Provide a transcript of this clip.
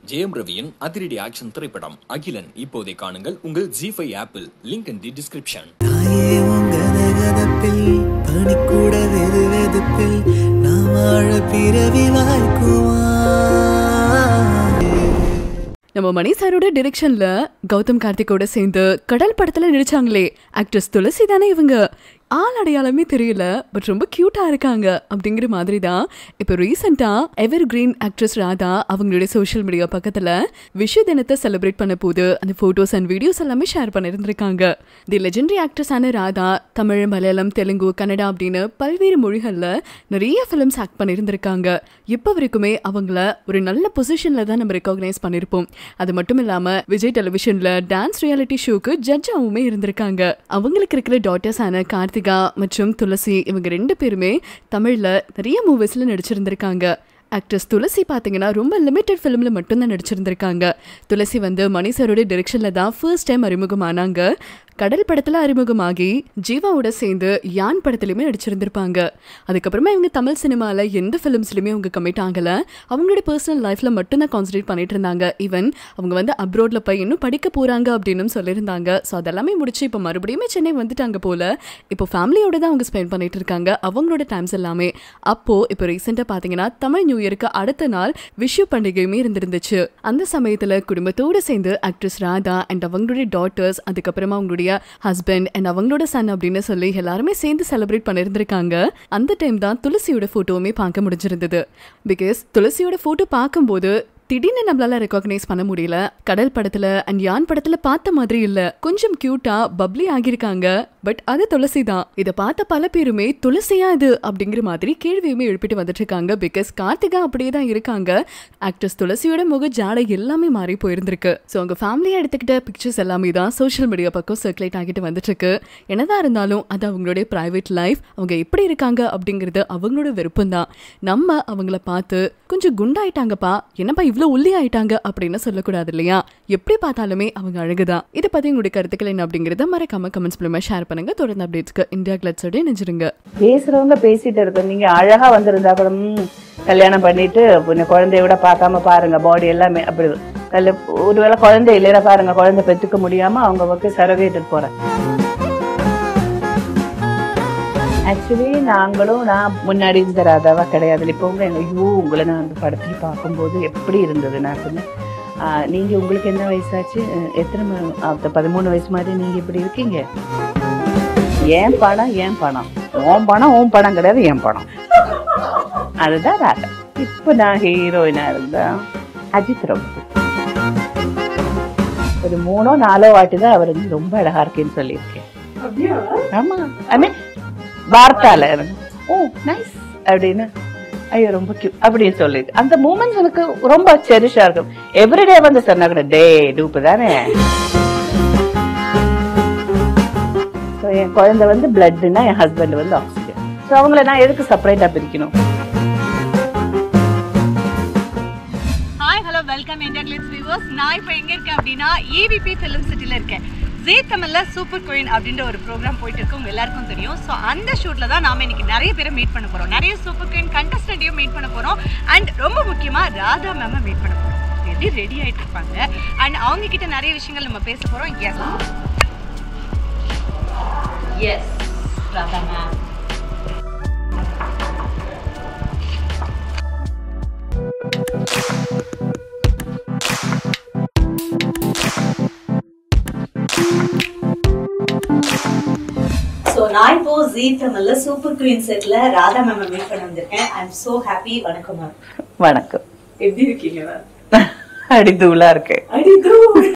ஜெயம் ரவியின் அதிரடி ஆக்ஷன் திரைப்படம் அகிலன் இப்போதே காணுங்கள் உங்கள் ஜி ஃபைவ் ஆப்பிள் லிங்க் இன் தி டிஸ்கிரிப்ஷன் தாயே உன் கதகதப்பில் பனிக்கூட வெது வெதுப்பில் நாம் வாழ பிறவி வாய்க்குமா நம்ம மணி சாரோட டிரெக்ஷன்ல கௌதம் கார்த்திக்கோட சேர்ந்து கடல் படத்துல நடிச்சாங்களே ஆக்ட்ரஸ் துளசி தானே இவங்க ஆள் அடையாளமே தெரியல பட் ரொம்ப கியூட்டா இருக்காங்க அப்படிங்கிற மாதிரி தான் இப்போ ரீசெண்டா எவர் கிரீன் ஆக்ட்ரஸ் ராதா அவங்களுடைய சோஷியல் மீடியா பக்கத்துல விஷு தினத்தை செலிப்ரேட் பண்ண போது அந்த போட்டோஸ் அண்ட் வீடியோஸ் எல்லாமே ஷேர் பண்ணியிருந்திருக்காங்க தி லெஜெண்டரி ஆக்ட்ரஸான ராதா தமிழ் மலையாளம் தெலுங்கு கன்னடா அப்படின்னு பல்வேறு மொழிகள்ல நிறைய ஃபிலிம்ஸ் ஆக்ட் பண்ணியிருந்திருக்காங்க இப்போ வரைக்குமே அவங்கள ஒரு நல்ல பொசிஷன்ல தான் நம்ம ரெக்காக்னைஸ் பண்ணியிருப்போம் அது மட்டும் இல்லாம விஜய் டெலிவிஷன்ல டான்ஸ் ரியாலிட்டி ஷோக்கு ஜட்ஜாவுமே இருந்திருக்காங்க அவங்களுக்கு இருக்கிற டாட்டர்ஸான கார்த்திகா மற்றும் துளசி இவங்க ரெண்டு பேருமே தமிழ்ல நிறைய மூவிஸ்ல நடிச்சிருந்திருக்காங்க ஆக்ட்ரஸ் துளசி பார்த்தீங்கன்னா ரொம்ப லிமிட்டட் ஃபிலிமில் மட்டும்தான் நடிச்சிருந்திருக்காங்க துளசி வந்து மணி சாரோட டிரெக்ஷனில் தான் ஃபர்ஸ்ட் டைம் அறிமுகமானாங்க கடல் படத்தில் அறிமுகமாகி ஜீவாவோட சேர்ந்து யான் படத்துலையுமே நடிச்சிருந்திருப்பாங்க அதுக்கப்புறமா இவங்க தமிழ் சினிமாவில் எந்த ஃபிலிம்ஸ்லையுமே அவங்க கமிட் ஆகலை அவங்களோட பர்சனல் லைஃப்பில் மட்டும்தான் கான்சன்ட்ரேட் பண்ணிட்டு இருந்தாங்க ஈவன் அவங்க வந்து அப்ரோடில் போய் இன்னும் படிக்க போகிறாங்க அப்படின்னு சொல்லியிருந்தாங்க ஸோ அதெல்லாமே முடிச்சு இப்போ மறுபடியுமே சென்னை வந்துட்டாங்க போல இப்போ ஃபேமிலியோட தான் அவங்க ஸ்பெண்ட் பண்ணிட்டு இருக்காங்க அவங்களோட டைம்ஸ் எல்லாமே அப்போ இப்போ ரீசெண்டாக பார்த்தீங்கன்னா தமிழ் நியூ இயருக்கு அடுத்த நாள் விஷு பண்டிகையுமே இருந்திருந்துச்சு அந்த சமயத்தில் குடும்பத்தோடு சேர்ந்து ஆக்ட்ரஸ் ராதா அண்ட் அவங்களுடைய டாட்டர்ஸ் அதுக்கப்புறமா அவங்களுடைய ஹஸ்பண்ட் அண்ட் அவங்களோட சன் அப்படின்னு சொல்லி எல்லாருமே சேர்ந்து செலிப்ரேட் பண்ணியிருந்திருக்காங்க அந்த டைம் தான் துளசியோட ஃபோட்டோவுமே பார்க்க முடிஞ்சிருந்தது பிகாஸ் துளசியோட ஃபோட்டோ பார்க்கும்போது திடீர்னு நம்மளால ரெக்காக்னைஸ் பண்ண முடியல கடல் படத்துல அண்ட் யான் படத்துல பார்த்த மாதிரி இல்ல கொஞ்சம் கியூட்டா பப்ளி ஆகியிருக்காங்க பட் அது துளசி தான் இதை பார்த்த பல பேருமே துளசியா இது அப்படிங்கிற மாதிரி கேள்வியுமே எழுப்பிட்டு வந்துட்டு இருக்காங்க பிகாஸ் கார்த்திகா அப்படியே தான் இருக்காங்க ஆக்ட்ரஸ் துளசியோட முக ஜாடை எல்லாமே மாறி போயிருந்திருக்கு ஸோ அவங்க ஃபேமிலியா எடுத்துக்கிட்ட பிக்சர்ஸ் எல்லாமே தான் சோஷியல் மீடியா பக்கம் சர்க்குலேட் ஆகிட்டு வந்துட்டு இருக்கு என்னதான் இருந்தாலும் அது அவங்களுடைய பிரைவேட் லைஃப் அவங்க எப்படி இருக்காங்க அப்படிங்கிறது அவங்களோட விருப்பம் தான் நம்ம அவங்கள பார்த்து கொஞ்சம் குண்டாயிட்டாங்கப்பா என்னப்பா இவ்வளோ ஒல்லி ஆயிட்டாங்க அப்படின்னு சொல்லக்கூடாது இல்லையா எப்படி பார்த்தாலுமே அவங்க அழகுதான் இதை பத்தி உங்களுடைய கருத்துக்கள் என்ன அப்படிங்கறத மறக்காம கமெண்ட்ஸ் மூலமா ஷேர் பண்ணுங்க தொடர்ந்து அப்டேட்ஸ்க்கு இந்தியா கிளட்ஸோட நினைச்சிருங்க பேசுறவங்க பேசிட்டு இருக்கோம் நீங்க அழகா வந்திருந்தா கூட ம், கல்யாணம் பண்ணிட்டு பின்ன குழந்தைய விட பார்க்காம பாருங்க பாடி எல்லாமே அப்படி கல்ல ஒருவேளை குழந்தை இல்லைன்னா பாருங்க குழந்தை பெத்துக்க முடியாம அவங்க பக்கம் சரவேட்டு போறேன் ஆக்சுவலி நாங்களும் நான் முன்னாடி இருந்த ராதாவா கிடையாது இப்போ உங்க ஐயோ உங்களை நான் அந்த படத்தில் பார்க்கும்போது எப்படி இருந்தது நான் சொன்னேன் "ஆ, நீங்க உங்களுக்கு என்ன வயசாச்சு அஹ், எத்தனை ம- அப்ப பதிமூணு வயசு மாதிரி நீங்க இப்படி இருக்கீங்க ஏன் பணம் ஏன் பணம் உன் பணம் உன் பணம் கிடையாது என் பணம் அதுதான் ராதா இப்போ நான் ஹீரோயினா இருந்தா அஜித் ரொம்ப ஒரு மூணோ நாலோ வாட்டி தான் அவர் நீ ரொம்ப அழகா இருக்கேன்னு சொல்லியிருக்கேன் ஆமா ஐ மீன் வார்த்தால எனக்கு ஓ நைஸ் அப்படின்னு ஐயோ ரொம்ப கியூ அப்படின்னு சொல்லி அந்த மூமெண்ட்ஸ் எனக்கு ரொம்ப செரிஷா இருக்கும் எவ்ரிடே வந்து சொன்னா கூட டே டூப்பு தானே So, என் குழந்தை வந்து பிளட்னா என் ஹஸ்பண்ட் வந்து ஆக்சிஜன் ஸோ அவங்கள நான் எதுக்கு செப்பரேட்டா பிரிக்கணும் hi hello welcome India clips viewers நான் இப்போ எங்கே இருக்கேன் அப்படின்னா ஏவிபி ஃபிலிம் சிட்டியில் இருக்கேன் ஜே தமிழ்ல சூப்பர் குயின் அப்படின்ற ஒரு ப்ரோக்ராம் போயிட்டு இருக்கு உங்க எல்லாருக்கும் தெரியும் ஸோ அந்த ஷூட்ல தான் நாம இன்னைக்கு நிறைய பேரை மீட் பண்ண போறோம் நிறைய சூப்பர் குயின் கண்டஸ்டன்ட்டையும் மீட் பண்ண போறோம் அண்ட் ரொம்ப முக்கியமா ராதா மேம மீட் பண்ண போறோம் ரெடி ரெடி ஆயிட்டு இருப்பாங்க அண்ட் அவங்க கிட்ட நிறைய விஷயங்கள் நம்ம பேச போறோம் yes yes Radha ma'am so நான் இப்போ ஜீ தமிழ்ல சூப்பர் குயின் செட்ல ராதா மேம் மீட் பண்ண வந்திருக்கேன் ஐ எம் சோ ஹாப்பி வணக்கம் மேம் வணக்கம் எப்படி இருக்கீங்க மேம் அடி தூளா இருக்கு அடி